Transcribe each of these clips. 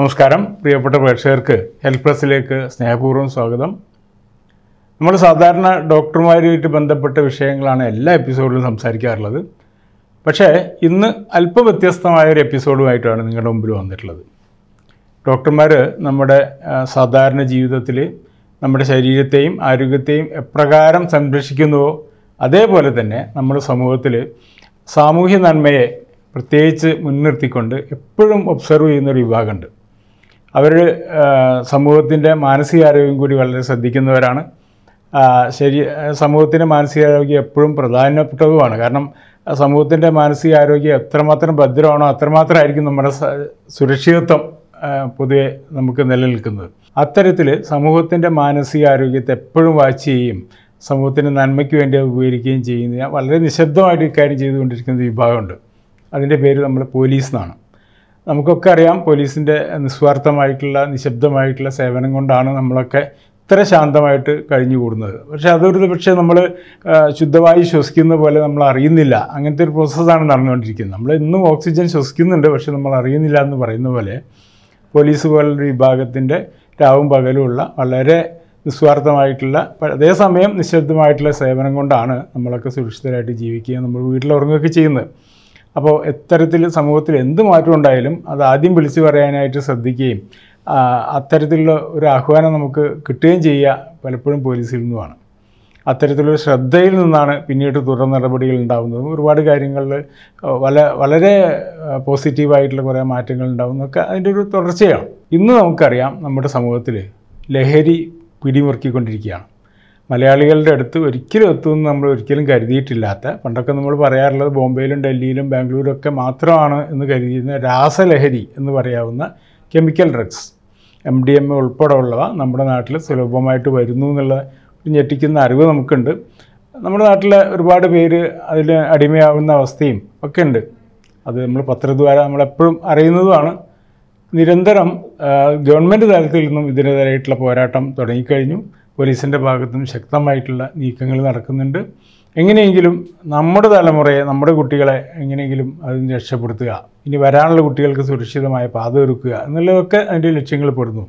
നമസ്കാരം പ്രിയപ്പെട്ട പ്രേക്ഷകർക്ക് ഹെൽപ്പ് പ്ലസിലേക്ക് സ്നേഹപൂർവ്വം സ്വാഗതം നമ്മൾ സാധാരണ ഡോക്ടർമാരുമായിട്ട് ബന്ധപ്പെട്ട വിഷയങ്ങളാണ് എല്ലാ എപ്പിസോഡിലും സംസാരിക്കാറുള്ളത് പക്ഷേ ഇന്ന് അല്പം വ്യത്യസ്തമായ ഒരു എപ്പിസോഡുമായിട്ടാണ് നിങ്ങളുടെ മുമ്പിൽ വന്നിട്ടുള്ളത് ഡോക്ടർമാർ നമ്മുടെ ആ, സാധാരണ ജീവിതത്തിൽ നമ്മുടെ ശരീരത്തെയും ആരോഗ്യത്തെയും എപ്രകാരം സംരക്ഷിക്കുന്നുവോ അതേപോലെ തന്നെ നമ്മുടെ സമൂഹത്തിൽ സാമൂഹ്യ നന്മയെ പ്രത്യേകിച്ച് മുൻനിർത്തിക്കൊണ്ട് എപ്പോഴും ഒബ്സർവ് ചെയ്യുന്ന ഒരു വിഭാഗമുണ്ട് അവർ സമൂഹത്തിൻ്റെ മാനസികാരോഗ്യം കൂടി വളരെ ശ്രദ്ധിക്കുന്നവരാണ് ആ, ശരി സമൂഹത്തിൻ്റെ മാനസികാരോഗ്യം എപ്പോഴും പ്രധാനപ്പെട്ടതുമാണ് കാരണം സമൂഹത്തിൻ്റെ മാനസികാരോഗ്യം എത്രമാത്രം ഭദ്രമാണോ അത്രമാത്രമായിരിക്കും നമ്മുടെ സ- സുരക്ഷിതത്വം ആ, പൊതുവെ നമുക്ക് നിലനിൽക്കുന്നത് അത്തരത്തിൽ സമൂഹത്തിൻ്റെ മാനസികാരോഗ്യത്തെ എപ്പോഴും വാച്ച് ചെയ്യുകയും സമൂഹത്തിൻ്റെ നന്മയ്ക്ക് വേണ്ടി അത് ഉപകരിക്കുകയും ചെയ്യുന്ന വളരെ നിശബ്ദമായിട്ട് ഇക്കാര്യം ചെയ്തുകൊണ്ടിരിക്കുന്ന ഒരു വിഭാഗമുണ്ട് അതിൻ്റെ പേര് നമ്മൾ പോലീസ് എന്നാണ് നമുക്കൊക്കെ അറിയാം പോലീസിൻ്റെ നിസ്വാർത്ഥമായിട്ടുള്ള നിശബ്ദമായിട്ടുള്ള സേവനം കൊണ്ടാണ് നമ്മളൊക്കെ ഇത്ര ശാന്തമായിട്ട് കഴിഞ്ഞുകൂടുന്നത് പക്ഷേ അതൊരു പക്ഷേ നമ്മൾ ശുദ്ധവായു ശ്വസിക്കുന്ന പോലെ നമ്മൾ അറിയുന്നില്ല അങ്ങനത്തെ ഒരു പ്രോസസ്സാണ് നടന്നുകൊണ്ടിരിക്കുന്നത് നമ്മൾ ഇന്നും ഓക്സിജൻ ശ്വസിക്കുന്നുണ്ട് പക്ഷേ നമ്മൾ അറിയുന്നില്ല എന്ന് പറയുന്ന പോലെ പോലീസ് പോലുള്ള വിഭാഗത്തിൻ്റെ രാവും പകലുമുള്ള വളരെ നിസ്വാർത്ഥമായിട്ടുള്ള പ- അതേസമയം നിശബ്ദമായിട്ടുള്ള സേവനം കൊണ്ടാണ് നമ്മളൊക്കെ സുരക്ഷിതരായിട്ട് ജീവിക്കുകയും നമ്മൾ വീട്ടിലുറങ്ങുകയൊക്കെ ചെയ്യുന്നത് അപ്പോൾ എത്തരത്തിൽ സമൂഹത്തിൽ എന്ത് മാറ്റം ഉണ്ടായാലും അത് ആദ്യം വിളിച്ചു പറയാനായിട്ട് ശ്രദ്ധിക്കുകയും ആ, അത്തരത്തിലുള്ള ഒരു ആഹ്വാനം നമുക്ക് കിട്ടുകയും ചെയ്യുക പലപ്പോഴും പോലീസിൽ നിന്നുമാണ് അത്തരത്തിലുള്ള ശ്രദ്ധയിൽ നിന്നാണ് പിന്നീട് തുടർ നടപടികൾ ഉണ്ടാകുന്നതും ഒരുപാട് കാര്യങ്ങളിൽ വല വളരെ പോസിറ്റീവായിട്ടുള്ള കുറേ മാറ്റങ്ങൾ ഉണ്ടാകുന്നതൊക്കെ അതിൻ്റെ ഒരു തുടർച്ചയാണ് ഇന്ന് നമുക്കറിയാം നമ്മുടെ സമൂഹത്തിൽ ലഹരി പിടിമുറുക്കിക്കൊണ്ടിരിക്കുകയാണ് മലയാളികളുടെ അടുത്ത് ഒരിക്കലും എത്തുമെന്ന് നമ്മൾ ഒരിക്കലും കരുതിയിട്ടില്ലാത്ത പണ്ടൊക്കെ നമ്മൾ പറയാറുള്ളത് ബോംബെയിലും ഡൽഹിയിലും ബാംഗ്ലൂരും ഒക്കെ മാത്രമാണ് എന്ന് കരുതിയിരുന്ന രാസലഹരി എന്ന് പറയാവുന്ന chemical drugs M D M A ഉൾപ്പെടെയുള്ളവ നമ്മുടെ നാട്ടിൽ സുലഭമായിട്ട് വരുന്നു എന്നുള്ള ഒരു ഞെട്ടിക്കുന്ന അറിവ് നമുക്കുണ്ട് നമ്മുടെ നാട്ടിലെ ഒരുപാട് പേര് അതിൽ അടിമയാവുന്ന അവസ്ഥയും ഒക്കെ ഉണ്ട് അത് നമ്മൾ പത്രദ്വാര നമ്മളെപ്പോഴും അറിയുന്നതുമാണ് നിരന്തരം ആ, ഗവൺമെൻറ് തലത്തിൽ നിന്നും ഇതിനെതിരായിട്ടുള്ള പോരാട്ടം തുടങ്ങിക്കഴിഞ്ഞു പോലീസിൻ്റെ ഭാഗത്തുനിന്നും ശക്തമായിട്ടുള്ള നീക്കങ്ങൾ നടക്കുന്നുണ്ട് എങ്ങനെയെങ്കിലും നമ്മുടെ തലമുറയെ നമ്മുടെ കുട്ടികളെ എങ്ങനെയെങ്കിലും അതിന് രക്ഷപ്പെടുത്തുക ഇനി വരാനുള്ള കുട്ടികൾക്ക് സുരക്ഷിതമായ പാത ഒരുക്കുക എന്നുള്ളതൊക്കെ അതിൻ്റെ ലക്ഷ്യങ്ങൾ പെടുന്നു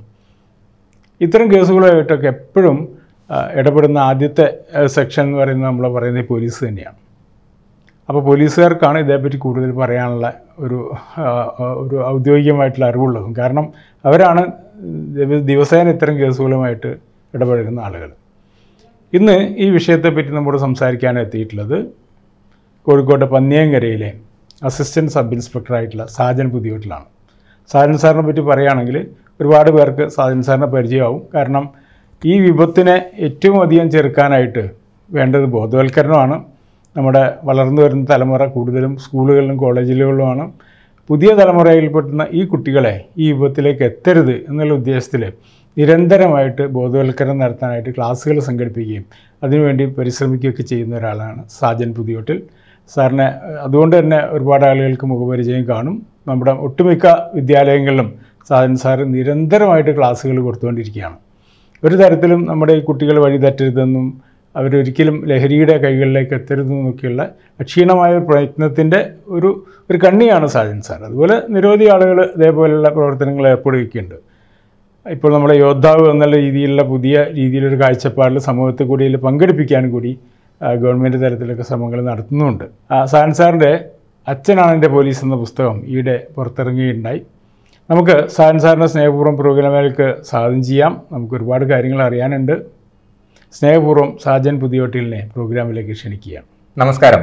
ഇത്തരം കേസുകളുമായിട്ടൊക്കെ എപ്പോഴും ആ, ഇടപെടുന്ന ആദ്യത്തെ ആ, സെക്ഷൻ എന്ന് പറയുന്നത് നമ്മൾ പറയുന്നത് ഈ പോലീസ് തന്നെയാണ് അപ്പോൾ പോലീസുകാർക്കാണ് ഇതേപ്പറ്റി കൂടുതൽ പറയാനുള്ള ഒരു ആ, ആ, ഒരു ഔദ്യോഗികമായിട്ടുള്ള അറിവുള്ളതും കാരണം അവരാണ് ദിവ- ദിവസേന ഇത്തരം കേസുകളുമായിട്ട് ഇടപഴകുന്ന ആളുകൾ ഇന്ന് ഈ വിഷയത്തെപ്പറ്റി നമ്മോട് സംസാരിക്കാൻ എത്തിയിട്ടുള്ളത് കോഴിക്കോട്ടെ പന്നിയങ്കരയിലെ അസിസ്റ്റൻറ്റ് സബ് ഇൻസ്പെക്ടറായിട്ടുള്ള സാജൻ പുതിയോട്ടിലാണ് സാജൻ സാറിനെ പറ്റി പറയുകയാണെങ്കിൽ ഒരുപാട് പേർക്ക് സാജൻ സാറിനെ പരിചയമാവും കാരണം ഈ വിപത്തിനെ ഏറ്റവും അധികം ചെറുക്കാനായിട്ട് വേണ്ടത് ബോധവൽക്കരണമാണ് നമ്മുടെ വളർന്നു വരുന്ന തലമുറ കൂടുതലും സ്കൂളുകളിലും കോളേജുകളിലുമാണ് പുതിയ തലമുറയിൽപ്പെടുന്ന ഈ കുട്ടികളെ ഈ വിപത്തിലേക്ക് എത്തരുത് എന്നുള്ള ഉദ്ദേശത്തിൽ നിരന്തരമായിട്ട് ബോധവൽക്കരണം നടത്താനായിട്ട് ക്ലാസ്സുകൾ സംഘടിപ്പിക്കുകയും അതിനുവേണ്ടി പരിശ്രമിക്കുകയൊക്കെ ചെയ്യുന്ന ഒരാളാണ് സാജൻ പുതിയോട്ടിൽ സാറിനെ ഏഹ്, അതുകൊണ്ട് തന്നെ ഒരുപാട് ആളുകൾക്ക് മുഖപരിചയം കാണും നമ്മുടെ ഒട്ടുമിക്ക വിദ്യാലയങ്ങളിലും സാജൻ സാറ് നിരന്തരമായിട്ട് ക്ലാസ്സുകൾ കൊടുത്തുകൊണ്ടിരിക്കുകയാണ് ഒരു തരത്തിലും നമ്മുടെ ഈ കുട്ടികൾ വഴി തെറ്റരുതെന്നും അവരൊരിക്കലും ലഹരിയുടെ കൈകളിലേക്ക് എത്തരുതെന്നൊക്കെയുള്ള അക്ഷീണമായ ഒരു പ്രയത്നത്തിൻ്റെ ഒരു ഒരു കണ്ണിയാണ് സാജൻ സാർ അതുപോലെ നിരവധി ആളുകൾ ഇതേപോലെയുള്ള പ്രവർത്തനങ്ങൾ ഏർപ്പെടുകയൊക്കെയുണ്ട് ഇപ്പോൾ നമ്മുടെ യോദ്ധാവ് എന്നുള്ള രീതിയിലുള്ള പുതിയ രീതിയിലൊരു കാഴ്ചപ്പാടിൽ സമൂഹത്തെ കൂടി ഇതിൽ പങ്കെടുപ്പിക്കാനും കൂടി ആ, ഗവൺമെൻറ് തലത്തിലൊക്കെ ശ്രമങ്ങൾ നടത്തുന്നുമുണ്ട് ആ, സാൻ സാറിൻ്റെ അച്ഛനാണ് എൻ്റെ പോലീസ് എന്ന പുസ്തകം ഈയിടെ പുറത്തിറങ്ങിയിട്ടുണ്ടായി നമുക്ക് സാൻ സാറിൻ്റെ സ്നേഹപൂർവ്വം പ്രോഗ്രാമിലേക്ക് സ്വാഗതം ചെയ്യാം നമുക്ക് ഒരുപാട് കാര്യങ്ങൾ അറിയാനുണ്ട് സ്നേഹപൂർവ്വം സാജൻ പുതിയോട്ടിലിനെ പ്രോഗ്രാമിലേക്ക് ക്ഷണിക്കുകയാണ് നമസ്കാരം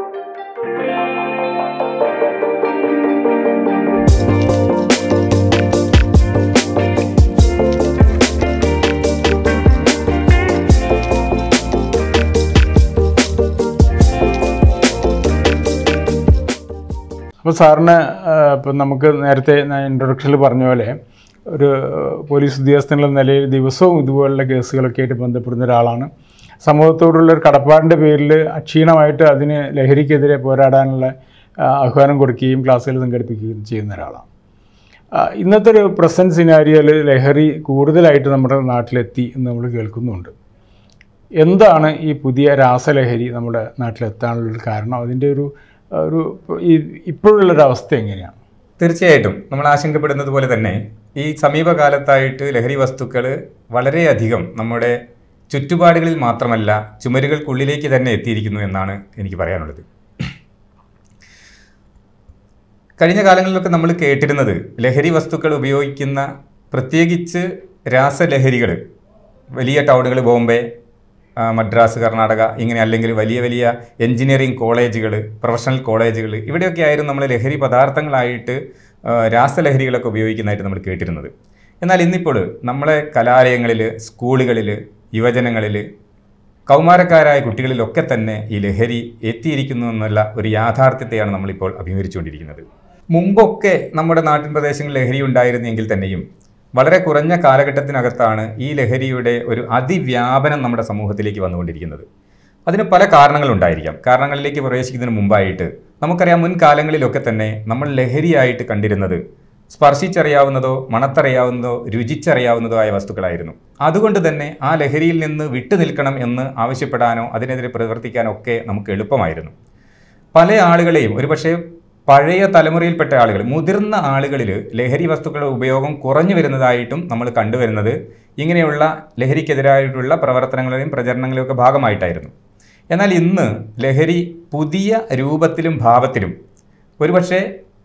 അപ്പോൾ സാറിന് ഇപ്പം നമുക്ക് നേരത്തെ ഞാൻ ഇൻട്രൊഡക്ഷനിൽ പറഞ്ഞ പോലെ ഒരു പോലീസ് ഉദ്യോഗസ്ഥൻ എന്നുള്ള നിലയിൽ ദിവസവും ഇതുപോലുള്ള കേസുകളൊക്കെ ആയിട്ട് ബന്ധപ്പെടുന്ന ഒരാളാണ് സമൂഹത്തോടുള്ള ഒരു കടപ്പാടിൻ്റെ പേരിൽ അക്ഷീണമായിട്ട് അതിന് ലഹരിക്കെതിരെ പോരാടാനുള്ള ആ, ആഹ്വാനം കൊടുക്കുകയും ക്ലാസ്സുകൾ സംഘടിപ്പിക്കുകയും ചെയ്യുന്ന ഒരാളാണ് ആ, ഇന്നത്തെ ഒരു പ്രസൻറ്റ് സിനാരിയോയിൽ ലഹരി കൂടുതലായിട്ട് നമ്മുടെ നാട്ടിലെത്തി എന്ന് നമ്മൾ കേൾക്കുന്നുണ്ട് എന്താണ് ഈ പുതിയ രാസലഹരി നമ്മുടെ നാട്ടിലെത്താനുള്ളൊരു കാരണം അതിൻ്റെ ഒരു ഒരു ഈ ഇപ്പോഴുള്ളൊരു അവസ്ഥ എങ്ങനെയാണ് തീർച്ചയായിട്ടും നമ്മൾ ആശങ്കപ്പെടുന്നത് പോലെ തന്നെ ഈ സമീപകാലത്തായിട്ട് ലഹരി വസ്തുക്കൾ വളരെയധികം നമ്മുടെ ചുറ്റുപാടുകളിൽ മാത്രമല്ല ചുമരുകൾക്കുള്ളിലേക്ക് തന്നെ എത്തിയിരിക്കുന്നു എന്നാണ് എനിക്ക് പറയാനുള്ളത് കഴിഞ്ഞ കാലങ്ങളിലൊക്കെ നമ്മൾ കേട്ടിരുന്നത് ലഹരി വസ്തുക്കൾ ഉപയോഗിക്കുന്ന പ്രത്യേകിച്ച് രാസലഹരികൾ വലിയ ടൗണുകൾ ബോംബെ ആ, മദ്രാസ് കർണാടക ഇങ്ങനെ അല്ലെങ്കിൽ വലിയ വലിയ എഞ്ചിനീയറിംഗ് കോളേജുകൾ പ്രൊഫഷണൽ കോളേജുകൾ ഇവിടെയൊക്കെ ആയിരുന്നു നമ്മൾ ലഹരി പദാർത്ഥങ്ങളായിട്ട് ആ, രാസലഹരികളൊക്കെ ഉപയോഗിക്കുന്നതായിട്ട് നമ്മൾ കേട്ടിരുന്നത് എന്നാൽ ഇന്നിപ്പോൾ നമ്മളെ കലാലയങ്ങളിൽ സ്കൂളുകളിൽ യുവജനങ്ങളിൽ കൗമാരക്കാരായ കുട്ടികളിലൊക്കെ തന്നെ ഈ ലഹരി എത്തിയിരിക്കുന്നു എന്നുള്ള ഒരു യാഥാർത്ഥ്യത്തെയാണ് നമ്മളിപ്പോൾ അഭിമുഖീകരിച്ചുകൊണ്ടിരിക്കുന്നത് മുമ്പൊക്കെ നമ്മുടെ നാട്ടിൻ പ്രദേശങ്ങളിൽ ലഹരി ഉണ്ടായിരുന്നെങ്കിൽ തന്നെയും വളരെ കുറഞ്ഞ കാലഘട്ടത്തിനകത്താണ് ഈ ലഹരിയുടെ ഒരു അതിവ്യാപനം നമ്മുടെ സമൂഹത്തിലേക്ക് വന്നുകൊണ്ടിരിക്കുന്നത് അതിന് പല കാരണങ്ങളുണ്ടായിരിക്കാം കാരണങ്ങളിലേക്ക് പ്രവേശിക്കുന്നതിന് മുമ്പായിട്ട് നമുക്കറിയാം മുൻകാലങ്ങളിലൊക്കെ തന്നെ നമ്മൾ ലഹരിയായിട്ട് കണ്ടിരുന്നത് സ്പർശിച്ചറിയാവുന്നതോ മണത്തറിയാവുന്നതോ രുചിച്ചറിയാവുന്നതോ ആയ വസ്തുക്കളായിരുന്നു അതുകൊണ്ട് തന്നെ ആ ലഹരിയിൽ നിന്ന് വിട്ടു നിൽക്കണം എന്ന് ആവശ്യപ്പെടാനോ അതിനെതിരെ പ്രവർത്തിക്കാനോ ഒക്കെ നമുക്ക് എളുപ്പമായിരുന്നു പല ആളുകളെയും ഒരുപക്ഷെ പഴയ തലമുറയിൽപ്പെട്ട ആളുകൾ മുതിർന്ന ആളുകളിൽ ലഹരി വസ്തുക്കളുടെ ഉപയോഗം കുറഞ്ഞു വരുന്നതായിട്ടും നമ്മൾ കണ്ടുവരുന്നത് ഇങ്ങനെയുള്ള ലഹരിക്കെതിരായിട്ടുള്ള പ്രവർത്തനങ്ങളുടെയും പ്രചരണങ്ങളുടെയും ഒക്കെ ഭാഗമായിട്ടായിരുന്നു എന്നാൽ ഇന്ന് ലഹരി പുതിയ രൂപത്തിലും ഭാവത്തിലും ഒരുപക്ഷെ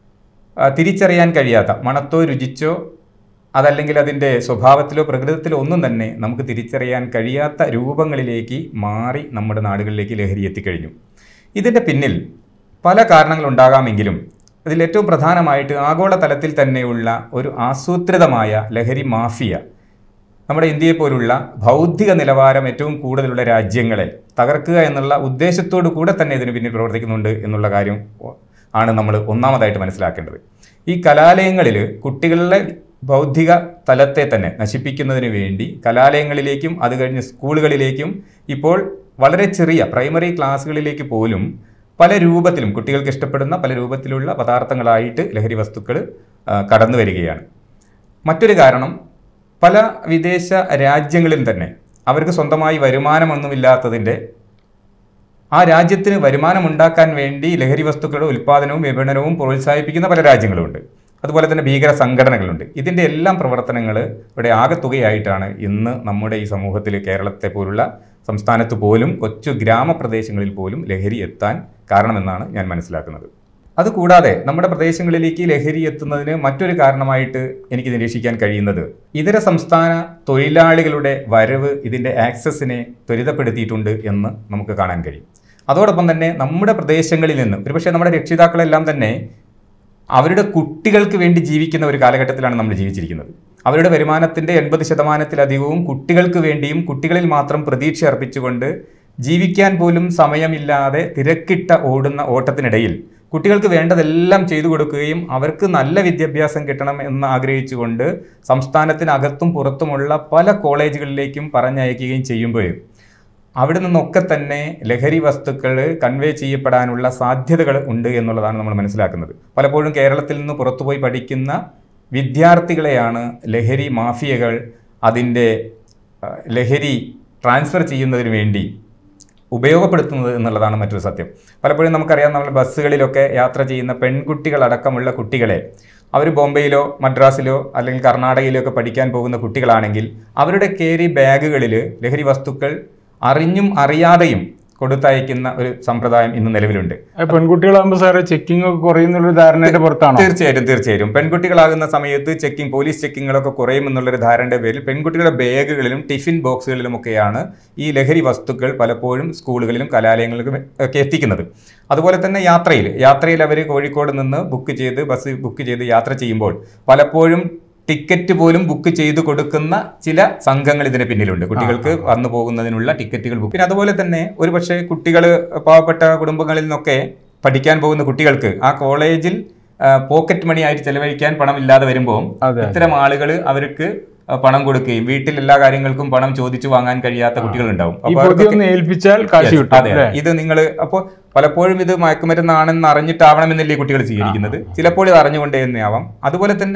ആ, തിരിച്ചറിയാൻ കഴിയാത്ത മണത്തോ രുചിച്ചോ അതല്ലെങ്കിൽ അതിൻ്റെ സ്വഭാവത്തിലോ പ്രകൃതത്തിലോ ഒന്നും തന്നെ നമുക്ക് തിരിച്ചറിയാൻ കഴിയാത്ത രൂപങ്ങളിലേക്ക് മാറി നമ്മുടെ നാടുകളിലേക്ക് ലഹരി എത്തിക്കഴിഞ്ഞു ഇതിൻ്റെ പിന്നിൽ പല കാരണങ്ങളുണ്ടാകാമെങ്കിലും ഇതിൽ ഏറ്റവും പ്രധാനമായിട്ട് ആഗോള തലത്തിൽ തന്നെയുള്ള ഒരു ആസൂത്രിതമായ ലഹരി മാഫിയ നമ്മുടെ ഇന്ത്യയെ പോലുള്ള ബൗദ്ധിക നിലവാരം ഏറ്റവും കൂടുതലുള്ള രാജ്യങ്ങളെ തകർക്കുക എന്നുള്ള ഉദ്ദേശത്തോടു കൂടെ തന്നെ ഇതിന് പിന്നിൽ പ്രവർത്തിക്കുന്നുണ്ട് എന്നുള്ള കാര്യം ആണ് നമ്മൾ ഒന്നാമതായിട്ട് മനസ്സിലാക്കേണ്ടത് ഈ കലാലയങ്ങളിൽ കുട്ടികളുടെ ബൗദ്ധിക തലത്തെ തന്നെ നശിപ്പിക്കുന്നതിന് വേണ്ടി കലാലയങ്ങളിലേക്കും അത് കഴിഞ്ഞ് സ്കൂളുകളിലേക്കും ഇപ്പോൾ വളരെ ചെറിയ പ്രൈമറി ക്ലാസ്സുകളിലേക്ക് പോലും പല രൂപത്തിലും കുട്ടികൾക്ക് ഇഷ്ടപ്പെടുന്ന പല രൂപത്തിലുള്ള പദാർത്ഥങ്ങളായിട്ട് ലഹരി വസ്തുക്കൾ ആ, കടന്നു വരികയാണ് മറ്റൊരു കാരണം പല വിദേശ രാജ്യങ്ങളിൽ തന്നെ അവർക്ക് സ്വന്തമായി വരുമാനമൊന്നുമില്ലാത്തതിൻ്റെ ആ രാജ്യത്തിന് വരുമാനമുണ്ടാക്കാൻ വേണ്ടി ലഹരി വസ്തുക്കളുടെ ഉൽപ്പാദനവും വിപണനവും പ്രോത്സാഹിപ്പിക്കുന്ന പല രാജ്യങ്ങളുമുണ്ട് അതുപോലെ തന്നെ ഭീകര സംഘടനകളുണ്ട് ഇതിൻ്റെ എല്ലാം പ്രവർത്തനങ്ങൾ ഇവിടെ ആകെത്തുകയായിട്ടാണ് ഇന്ന് നമ്മുടെ ഈ സമൂഹത്തിൽ കേരളത്തെ പോലുള്ള സംസ്ഥാനത്ത് പോലും കൊച്ചു ഗ്രാമപ്രദേശങ്ങളിൽ പോലും ലഹരി എത്താൻ കാരണമെന്നാണ് ഞാൻ മനസ്സിലാക്കുന്നത് അതുകൂടാതെ നമ്മുടെ പ്രദേശങ്ങളിലേക്ക് ലഹരി എത്തുന്നതിന് മറ്റൊരു കാരണമായിട്ട് എനിക്ക് നിരീക്ഷിക്കാൻ കഴിയുന്നത് ഇതര സംസ്ഥാന തൊഴിലാളികളുടെ വരവ് ഇതിൻ്റെ ആക്സസിനെ ത്വരിതപ്പെടുത്തിയിട്ടുണ്ട് എന്ന് നമുക്ക് കാണാൻ കഴിയും അതോടൊപ്പം തന്നെ നമ്മുടെ പ്രദേശങ്ങളിൽ നിന്ന് ഒരുപക്ഷെ നമ്മുടെ രക്ഷിതാക്കളെല്ലാം തന്നെ അവരുടെ കുട്ടികൾക്ക് വേണ്ടി ജീവിക്കുന്ന ഒരു കാലഘട്ടത്തിലാണ് നമ്മൾ ജീവിച്ചിരിക്കുന്നത് അവരുടെ വരുമാനത്തിൻ്റെ എൺപത് ശതമാനത്തിലധികവും കുട്ടികൾക്ക് വേണ്ടിയും കുട്ടികളിൽ മാത്രം പ്രതീക്ഷ അർപ്പിച്ചുകൊണ്ട് ജീവിക്കാൻ പോലും സമയമില്ലാതെ തിരക്കിട്ട ഓടുന്ന ഓട്ടത്തിനിടയിൽ കുട്ടികൾക്ക് വേണ്ടതെല്ലാം ചെയ്തു കൊടുക്കുകയും അവർക്ക് നല്ല വിദ്യാഭ്യാസം കിട്ടണം എന്ന് ആഗ്രഹിച്ചുകൊണ്ട് സംസ്ഥാനത്തിനകത്തും പുറത്തുമുള്ള പല കോളേജുകളിലേക്കും പറഞ്ഞയക്കുകയും ചെയ്യുമ്പോൾ അവിടെ നിന്നൊക്കെ തന്നെ ലഹരി വസ്തുക്കൾ കൺവേ ചെയ്യപ്പെടാനുള്ള സാധ്യതകൾ ഉണ്ട് എന്നുള്ളതാണ് നമ്മൾ മനസ്സിലാക്കുന്നത് പലപ്പോഴും കേരളത്തിൽ നിന്ന് പുറത്തുപോയി പഠിക്കുന്ന വിദ്യാർത്ഥികളെയാണ് ലഹരി മാഫിയകൾ അതിൻ്റെ ആ, ലഹരി ട്രാൻസ്ഫർ ചെയ്യുന്നതിന് വേണ്ടി ഉപയോഗപ്പെടുത്തുന്നത് എന്നുള്ളതാണ് മറ്റൊരു സത്യം പലപ്പോഴും നമുക്കറിയാം നമ്മൾ ബസ്സുകളിലൊക്കെ യാത്ര ചെയ്യുന്ന പെൺകുട്ടികളടക്കമുള്ള കുട്ടികളെ അവർ ബോംബെയിലോ മദ്രാസിലോ അല്ലെങ്കിൽ കർണാടകയിലോ ഒക്കെ പഠിക്കാൻ പോകുന്ന കുട്ടികളാണെങ്കിൽ അവരുടെ കേരി ബാഗുകളിൽ ലഹരി വസ്തുക്കൾ അറിഞ്ഞും അറിയാതെയും കൊടുത്തയക്കുന്ന ഒരു സമ്പ്രദായം ഇന്ന് നിലവിലുണ്ട് അത് പെൺകുട്ടികളാകുമ്പോൾ സാറേ ചെക്കിംഗ് ഒക്കെ കുറയുന്നുള്ളൊരു ധാരണയുടെ പുറത്താണോ തീർച്ചയായിട്ടും തീർച്ചയായും പെൺകുട്ടികളാകുന്ന സമയത്ത് ചെക്കിംഗ് പോലീസ് ചെക്കിങ്ങുകളൊക്കെ കുറയും എന്നുള്ളൊരു ധാരണയുടെ പേരിൽ പെൺകുട്ടികളുടെ ബാഗുകളിലും ടിഫിൻ ബോക്സുകളിലും ഒക്കെയാണ് ഈ ലഹരി വസ്തുക്കൾ പലപ്പോഴും സ്കൂളുകളിലും കലാലയങ്ങളിലും ഒക്കെ എത്തിക്കുന്നത് അതുപോലെ തന്നെ യാത്രയിൽ യാത്രയിൽ അവർ കോഴിക്കോട് നിന്ന് ബുക്ക് ചെയ്ത് ബസ് ബുക്ക് ചെയ്ത് യാത്ര ചെയ്യുമ്പോൾ പലപ്പോഴും ടിക്കറ്റ് പോലും ബുക്ക് ചെയ്ത് കൊടുക്കുന്ന ചില സംഘങ്ങൾ ഇതിന് പിന്നിലുണ്ട് കുട്ടികൾക്ക് വന്നു പോകുന്നതിനുള്ള ടിക്കറ്റുകൾ ബുക്ക് പിന്നെ അതുപോലെ തന്നെ ഒരുപക്ഷെ കുട്ടികൾ പാവപ്പെട്ട കുടുംബങ്ങളിൽ നിന്നൊക്കെ പഠിക്കാൻ പോകുന്ന കുട്ടികൾക്ക് ആ കോളേജിൽ ആ, പോക്കറ്റ് മണി ആയിട്ട് ചെലവഴിക്കാൻ പണമില്ലാതെ വരുമ്പോൾ അതെ ഇത്തരം ആളുകൾ അവർക്ക് ആ, പണം കൊടുക്കുകയും വീട്ടിൽ എല്ലാ കാര്യങ്ങൾക്കും പണം ചോദിച്ചു വാങ്ങാൻ കഴിയാത്ത കുട്ടികളുണ്ടാവും ഈ അപ്പോൾ പൊതി അവർക്കൊക്കെ ഒന്ന് ഏൽപ്പിച്ചാൽ കാശ് Yes, കിട്ടും അതെ അല്ലേ ഇത് നിങ്ങൾ അപ്പോൾ പലപ്പോഴും ഇത് മയക്കുമരുന്നാണെന്ന് അറിഞ്ഞിട്ടാവണമെന്നില്ലേ ഈ കുട്ടികൾ സ്വീകരിക്കുന്നത് ചിലപ്പോൾ ഇത് അറിഞ്ഞുകൊണ്ടേ തന്നെ ആവാം അതുപോലെ തന്നെ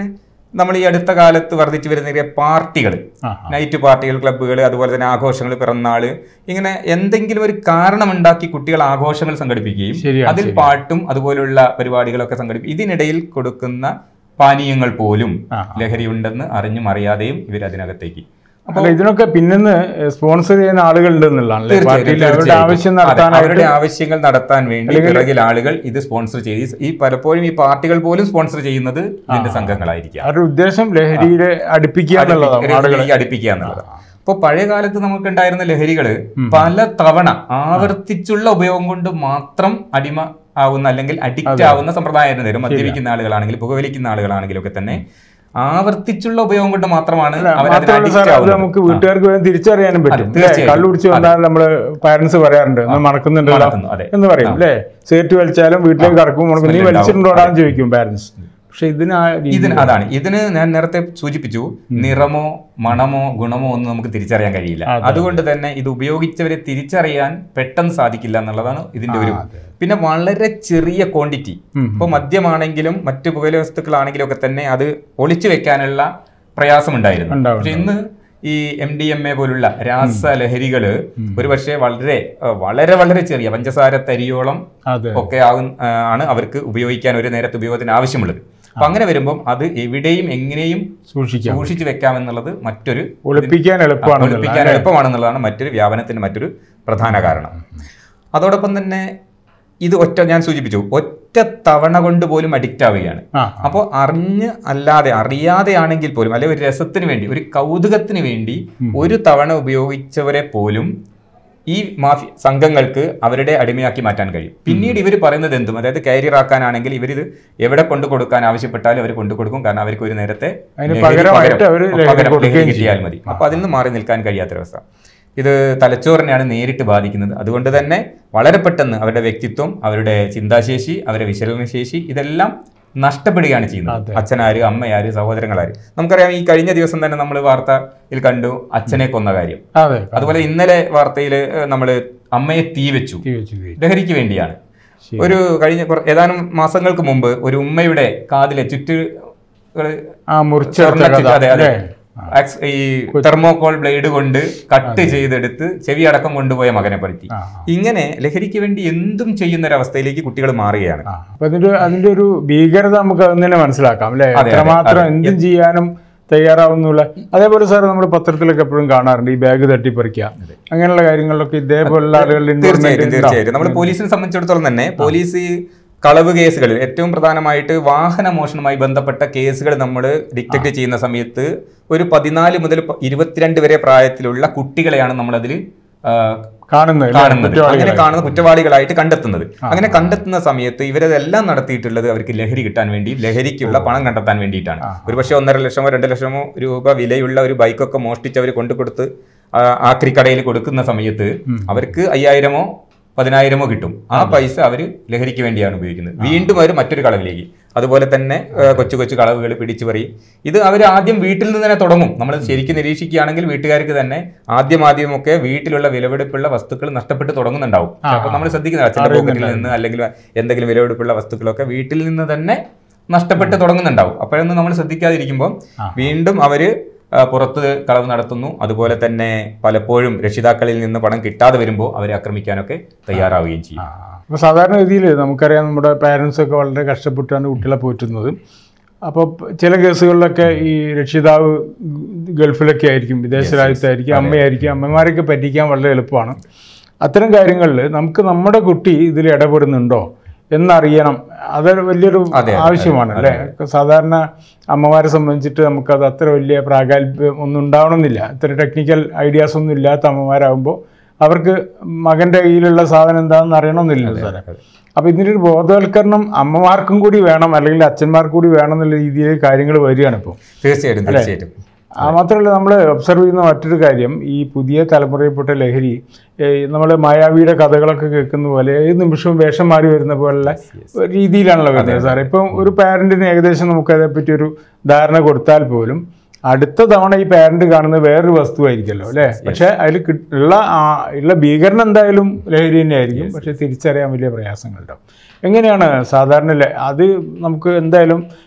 നമ്മൾ ഈ അടുത്ത കാലത്ത് വർദ്ധിച്ചു വരുന്ന പാർട്ടികൾ ആ നൈറ്റ് പാർട്ടികൾ ക്ലബ്ബുകൾ അതുപോലെ തന്നെ ആഘോഷങ്ങൾ പിറന്നാള് ഇങ്ങനെ എന്തെങ്കിലും ഒരു കാരണമുണ്ടാക്കി കുട്ടികൾ ആഘോഷങ്ങൾ സംഘടിപ്പിക്കുകയും ശരിയാണ്, അതിൽ പാട്ടും അതുപോലുള്ള പരിപാടികളൊക്കെ സംഘടിപ്പിക്കും ഇതിനിടയിൽ കൊടുക്കുന്ന പാനീയങ്ങൾ പോലും ആ. ലഹരി ഉണ്ടെന്ന് അറിഞ്ഞും അറിയാതെയും ഇവർ അതിനകത്തേക്ക് അല്ല ഇതിനൊക്കെ പിന്നിന്ന് സ്പോൺസർ ചെയ്യുന്ന ആളുകളുണ്ട് എന്നുള്ളതാണല്ലേ പാർട്ടിയിൽ അവരുടെ ആവശ്യം അതെ, നടത്താനായിട്ട് അവരുടെ ആവശ്യങ്ങൾ നടത്താൻ വേണ്ടി പിറകിൽ ആളുകൾ ഇത് സ്പോൺസർ ചെയ്ത് ഈ പലപ്പോഴും ഈ പാർട്ടികൾ പോലും സ്പോൺസർ ചെയ്യുന്നത് ഇതിന്റെ സംഘങ്ങളായിരിക്കാം അവരുടെ ഉദ്ദേശം ലഹരിയിലെ അടുപ്പിക്കുക എന്നുള്ളതാണ് ആളുകളെ ലഹരിയിലേക്ക് അടുപ്പിക്കുക എന്നുള്ളത് അപ്പൊ പഴയ കാലത്ത് നമുക്ക് ഉണ്ടായിരുന്ന ലഹരികള് പല തവണ ആവർത്തിച്ചുള്ള ഉപയോഗം കൊണ്ട് മാത്രം അടിമ ആവുന്ന അല്ലെങ്കിൽ അഡിക്റ്റ് ആവുന്ന സമ്പ്രദായമായിരുന്നു തരും മദ്യപിക്കുന്ന ആളുകളാണെങ്കിൽ പുകവലിക്കുന്ന ആളുകളാണെങ്കിലും ഒക്കെ തന്നെ ആവർത്തിച്ചുള്ള ഉപയോഗം കൊണ്ട് മാത്രമാണ് അവർ അതിന് മാത്രമല്ല സാർ അഡിക്റ്റ് അത് ആവുന്നത് നമുക്ക് വീട്ടുകാർക്ക് വേഗം തിരിച്ചറിയാനും പറ്റും അല്ലേ? തീർച്ചയായും. കള്ളു കുടിച്ച് വന്നാൽ നമ്മള് പാരന്റ്സ് പറയാറുണ്ട് ഒന്ന് മണക്കുന്നുണ്ടല്ലോ മണക്കുന്നു, അതെ. എന്ന് പറയും അല്ലേ സിഗരറ്റ് വലിച്ചാലും വീട്ടിലേക്ക് കറക്കും മണക്കും നീ സ്മെല്ല് വലിച്ചിട്ടുണ്ടോടാന്ന് ചോദിക്കും പാരന്റ്സ് പക്ഷെ ഇതിന് ആ രീതി ഇതിന് അതാണ് ഇതിന് ഞാൻ നേരത്തെ സൂചിപ്പിച്ചു നിറമോ മണമോ ഗുണമോ ഒന്നും നമുക്ക് തിരിച്ചറിയാൻ കഴിയില്ല അതുകൊണ്ട് തന്നെ ഇത് ഉപയോഗിച്ചവരെ തിരിച്ചറിയാൻ പെട്ടെന്ന് സാധിക്കില്ല എന്നുള്ളതാണ് ഇതിന്റെ ഒരു പിന്നെ വളരെ ചെറിയ ക്വാണ്ടിറ്റി ഉം. ഇപ്പോൾ മദ്യമാണെങ്കിലും മറ്റു പുകയില വസ്തുക്കളാണെങ്കിലും ഒക്കെ തന്നെ അത് ഒളിച്ചു വെക്കാനുള്ള പ്രയാസമുണ്ടായിരുന്നു ഉണ്ടാവും, പക്ഷെ ഇന്ന് ഈ എം ഡി എം എ പോലുള്ള രാസലഹരികള് ഒരുപക്ഷെ വളരെ ഏഹ്, വളരെ വളരെ ചെറിയ പഞ്ചസാര തരിയോളം അതെ ഒക്കെ ആകും ആ, ആണ് അവർക്ക് ഉപയോഗിക്കാൻ ഒരു നേരത്തെ ഉപയോഗത്തിന് ആവശ്യമുള്ളത് അപ്പൊ അങ്ങനെ വരുമ്പം അത് എവിടെയും എങ്ങനെയും സൂക്ഷിക്കാം സൂക്ഷിച്ചു വെക്കാമെന്നുള്ളത് മറ്റൊരു ഒളിപ്പിക്കാൻ എളുപ്പമാണ് ഒളിപ്പിക്കാൻ എളുപ്പമാണെന്നുള്ളതാണ് മറ്റൊരു വ്യാപനത്തിന് മറ്റൊരു പ്രധാന കാരണം അതോടൊപ്പം തന്നെ ഇത് ഒറ്റ ഞാൻ സൂചിപ്പിച്ചു ഒറ്റ തവണ കൊണ്ട് പോലും അഡിക്റ്റ് ആവുകയാണ് ആ അപ്പോൾ അറിഞ്ഞ് അല്ലാതെ അറിയാതെ ആണെങ്കിൽ പോലും അല്ലെങ്കിൽ ഒരു രസത്തിന് വേണ്ടി ഒരു കൗതുകത്തിന് വേണ്ടി ഒരു തവണ ഉപയോഗിച്ചവരെ പോലും ഈ മാഫി സംഘങ്ങൾക്ക് അവരുടെ അടിമയാക്കി മാറ്റാൻ കഴിയും പിന്നീട് ഇവർ പറയുന്നത് എന്തും അതായത് കാരിയർ ആക്കാനാണെങ്കിൽ ഇവരിത് എവിടെ കൊണ്ടു കൊടുക്കാൻ ആവശ്യപ്പെട്ടാലും അവർ കൊണ്ടു കൊടുക്കും കാരണം അവർക്ക് ഒരു നേരത്തെ അതിന് ലഹരി പകരമായിട്ട് പകരം- അവര് പകരം ലഹരി ലഹരി കൊടുക്കുകയും കിട്ടിയാൽ മതി അപ്പൊ അതിൽ നിന്ന് മാറി നിൽക്കാൻ കഴിയാത്തൊരവസ്ഥ ഇത് തലച്ചോറിനെയാണ് നേരിട്ട് ബാധിക്കുന്നത് അതുകൊണ്ട് തന്നെ വളരെ പെട്ടെന്ന് അവരുടെ വ്യക്തിത്വം അവരുടെ ചിന്താശേഷി അവരുടെ വിശകലനശേഷി ഇതെല്ലാം നഷ്ടപ്പെടുകയാണ് ചെയ്യുന്നത് അച്ഛനാര് അമ്മയാര് സഹോദരങ്ങളാര് നമുക്കറിയാം ഈ കഴിഞ്ഞ ദിവസം തന്നെ നമ്മൾ വാർത്തയിൽ കണ്ടു അച്ഛനെ കൊന്ന കാര്യം അതെ അതുപോലെ ഇന്നലെ വാർത്തയിൽ നമ്മൾ അമ്മയെ തീ വെച്ചു തീ വെച്ച് തീ. ലഹരിക്ക് വേണ്ടിയാണ് ശരി. ഒരു കഴിഞ്ഞ കുറ- ഏതാനും മാസങ്ങൾക്ക് മുമ്പ് ഒരു ഉമ്മയുടെ കാതിലെ ചുറ്റ് ആ മുറിച്ചെടുത്ത സ്വർണ്ണ കഥ ചുറ്റ് അതെ അതെ അല്ലേ ആക്സ്- ഈ തെർമോകോൾ ബ്ലേഡ് കൊണ്ട് കട്ട് ചെയ്തെടുത്ത് ചെവി അടക്കം കൊണ്ടുപോയ മകനെ പറ്റി ആ. ഇങ്ങനെ ലഹരിക്ക് വേണ്ടി എന്തും ചെയ്യുന്ന ഒരു അവസ്ഥയിലേക്ക് കുട്ടികൾ മാറുകയാണ് ആ, അപ്പൊ അതിന്റെ അതിന്റെ ഒരു ഭീകരത നമുക്ക് അത് തന്നെ മനസ്സിലാക്കാം അല്ലെ അതെ, എത്രമാത്രം അതെ. എന്തും ചെയ്യാനും തയ്യാറാവുന്നുള്ള അതേപോലെ സാർ നമ്മൾ പത്രത്തിലൊക്കെ എപ്പോഴും കാണാറുണ്ട് ഈ ബാഗ് തട്ടിപ്പറിക്കുക അങ്ങനെയുള്ള കാര്യങ്ങളിലൊക്കെ ഇതേപോലുള്ള ആളുകളുടെ തീർച്ചയായിട്ടും involvement ഉണ്ടാവും. തീർച്ചയായിട്ടും നമ്മൾ പോലീസിനെ സംബന്ധിച്ചിടത്തോളം തന്നെ പോലീസ് ഈ കളവ് കേസുകളിൽ ഏറ്റവും പ്രധാനമായിട്ട് വാഹന മോഷണവുമായി ബന്ധപ്പെട്ട കേസുകൾ നമ്മൾ ഡിറ്റക്ട് ചെയ്യുന്ന സമയത്ത് ഒരു പതിനാല് മുതൽ പ- ഇരുപത്തിരണ്ട് വരെ പ്രായത്തിലുള്ള കുട്ടികളെയാണ് നമ്മൾ അതിൽ കാണുന്നത് അല്ലേ? കാണുന്നത് കുറ്റവാളികളെ. അങ്ങനെ കാണുന്ന കുറ്റവാളികളായിട്ട് കണ്ടെത്തുന്നത് അങ്ങനെ കണ്ടെത്തുന്ന സമയത്ത് ഇവരതെല്ലാം നടത്തിയിട്ടുള്ളത് അവർക്ക് ലഹരി കിട്ടാൻ വേണ്ടി ലഹരിക്കുള്ള പണം കണ്ടെത്താൻ വേണ്ടിയിട്ടാണ് ഒരുപക്ഷെ ഒന്നര ലക്ഷമോ രണ്ട് ലക്ഷമോ രൂപ വിലയുള്ള ഒരു ബൈക്കൊക്കെ മോഷ്ടിച്ച് അവർ കൊണ്ടുകൊടുത്ത് ആ, ആക്രിക്കടയിൽ കൊടുക്കുന്ന സമയത്ത് അവർക്ക് അയ്യായിരമോ പതിനായിരമോ കിട്ടും ആ പൈസ അവർ ലഹരിക്ക് വേണ്ടിയാണ് ഉപയോഗിക്കുന്നത് വീണ്ടും അവർ മറ്റൊരു കളവിലേക്ക് അതുപോലെ തന്നെ ആ, കൊച്ചു കൊച്ചു കളവുകൾ പിടിച്ചു പറയും ഇത് അവർ ആദ്യം വീട്ടിൽ നിന്ന് തന്നെ തുടങ്ങും നമ്മൾ ശരിക്കും നിരീക്ഷിക്കുകയാണെങ്കിൽ വീട്ടുകാർക്ക് തന്നെ ആദ്യം ആദ്യമൊക്കെ വീട്ടിലുള്ള വിലപിടിപ്പുള്ള വസ്തുക്കൾ നഷ്ടപ്പെട്ട് തുടങ്ങുന്നുണ്ടാവും അപ്പൊ നമ്മൾ ശ്രദ്ധിക്കുന്നത് അച്ഛൻ്റെ പോക്കറ്റിൽ നിന്ന് അല്ലെങ്കിൽ എന്തെങ്കിലും വിലപിടിപ്പുള്ള വസ്തുക്കളൊക്കെ വീട്ടിൽ നിന്ന് തന്നെ നഷ്ടപ്പെട്ട് തുടങ്ങുന്നുണ്ടാവും അപ്പോഴൊന്നും നമ്മൾ ശ്രദ്ധിക്കാതിരിക്കുമ്പോൾ വീണ്ടും അവര് ആ, പുറത്ത് കളവ് നടത്തുന്നു അതുപോലെ തന്നെ പലപ്പോഴും രക്ഷിതാക്കളിൽ നിന്ന് പണം കിട്ടാതെ വരുമ്പോൾ അവരെ ആക്രമിക്കാനൊക്കെ തയ്യാറാവുകയും ചെയ്യും അപ്പോൾ സാധാരണഗതിയിൽ നമുക്കറിയാം നമ്മുടെ പാരൻസ് ഒക്കെ വളരെ കഷ്ടപ്പെട്ടാണ് കുട്ടികളെ പോറ്റുന്നത് അപ്പോൾ ചില കേസുകളിലൊക്കെ ഈ രക്ഷിതാവ് ഗൾഫിലൊക്കെ ആയിരിക്കും വിദേശ രാജ്യത്തായിരിക്കും അമ്മയായിരിക്കും അമ്മമാരൊക്കെ പറ്റിക്കാൻ വളരെ എളുപ്പമാണ് അത്തരം കാര്യങ്ങളിൽ നമുക്ക് നമ്മുടെ കുട്ടി ഇതിൽ ഇടപെടുന്നുണ്ടോ എന്നറിയണം അത് വലിയൊരു അതെ, ആവശ്യമാണ് അല്ലേ സാധാരണ അമ്മമാരെ സംബന്ധിച്ചിട്ട് നമുക്കത് അത്ര വലിയ പ്രാഗൽഭ്യം ഒന്നും ഉണ്ടാവണമെന്നില്ല അത്ര ടെക്നിക്കൽ ഐഡിയാസ് ഒന്നും ഇല്ലാത്ത അമ്മമാരാകുമ്പോൾ അവർക്ക് മകൻ്റെ കയ്യിലുള്ള സാധനം എന്താണെന്ന് അറിയണമെന്നില്ലല്ലോ സാറേ അപ്പോൾ ഇതിൻ്റെ ഒരു ബോധവൽക്കരണം അമ്മമാർക്കും കൂടി വേണം അല്ലെങ്കിൽ അച്ഛന്മാർക്കും കൂടി വേണം എന്നുള്ള രീതിയിൽ കാര്യങ്ങൾ വരികയാണ് ഇപ്പോൾ തീർച്ചയായിട്ടും തീർച്ചയായിട്ടും ആ മാത്രമല്ല നമ്മൾ ഒബ്സർവ് ചെയ്യുന്ന മറ്റൊരു കാര്യം ഈ പുതിയ തലമുറയിൽപ്പെട്ട ലഹരി നമ്മൾ മായാവിയുടെ കഥകളൊക്കെ കേൾക്കുന്ന പോലെ ഏത് നിമിഷവും വേഷം മാറി വരുന്ന പോലുള്ള രീതിയിലാണല്ലോ വരുന്നത് സാറേ ഇപ്പം ഒരു പാരന്റിന് ഏകദേശം നമുക്ക് അതേപ്പറ്റി ഒരു ധാരണ കൊടുത്താൽ പോലും അടുത്ത തവണ ഈ പാരന്റ് കാണുന്നത് വേറൊരു വസ്തുവായിരിക്കുമല്ലോ അല്ലേ പക്ഷേ അതിൽ ഉള്ള ആ- ഉള്ള ഭീകരണം എന്തായാലും ലഹരി തന്നെയായിരിക്കും പക്ഷെ തിരിച്ചറിയാൻ വലിയ പ്രയാസങ്ങളുണ്ടാവും എങ്ങനെയാണ് സാധാരണ ല- അത് നമുക്ക് എന്തായാലും